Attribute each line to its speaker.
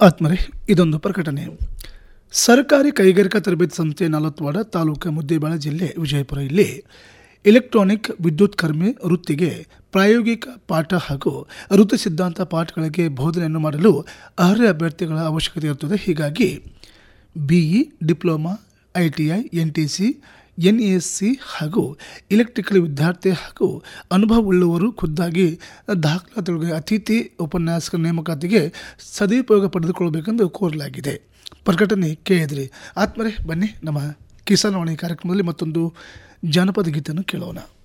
Speaker 1: ಆತ್ಮರೆ ಇದೊಂದು ಪ್ರಕಟಣೆ ಸರ್ಕಾರಿ ಕೈಗಾರಿಕಾ ತರಬೇತಿ ಸಂಸ್ಥೆ ನಾಲತ್ವಾಡ ತಾಲೂಕು ಮುದ್ದೇಬೇಳ ಜಿಲ್ಲೆ ವಿಜಯಪುರ ಇಲ್ಲಿ ಇಲೆಕ್ಟ್ರಾನಿಕ್ ವಿದ್ಯುತ್ ಕರ್ಮಿ ವೃತ್ತಿಗೆ ಪ್ರಾಯೋಗಿಕ ಪಾಠ ಹಾಗೂ ವೃತ್ತಿ ಸಿದ್ಧಾಂತ ಪಾಠಗಳಿಗೆ ಬೋಧನೆಯನ್ನು ಮಾಡಲು ಅರ್ಹ ಅಭ್ಯರ್ಥಿಗಳ ಅವಶ್ಯಕತೆ ಇರುತ್ತದೆ ಹೀಗಾಗಿ BE diploma I T I N T C N A S C ಹಾಗೂ ಇಲೆಕ್ಟ್ರಿಕಲ್ ವಿದ್ಯಾರ್ಥಿ ಹಾಗೂ ಅನುಭವವುಳ್ಳವರು ಖುದ್ದಾಗಿ ದಾಖಲಾತಿಗಳಿಗೆ ಅತಿಥಿ ಉಪನ್ಯಾಸಕ ನೇಮಕಾತಿಗೆ ಸದುಪಯೋಗ ಪಡೆದುಕೊಳ್ಳಬೇಕೆಂದು ಕೋರಲಾಗಿದೆ ಪ್ರಕಟಣೆ ಕೇಳಿದ್ರಿ ಆತ್ಮರೇ ಬನ್ನಿ ನಮ್ಮ ಕಿಸಾನ್ ವಾಣಿ ಕಾರ್ಯಕ್ರಮದಲ್ಲಿ ಮತ್ತೊಂದು ಜಾನಪದ ಗೀತೆಯನ್ನು ಕೇಳೋಣ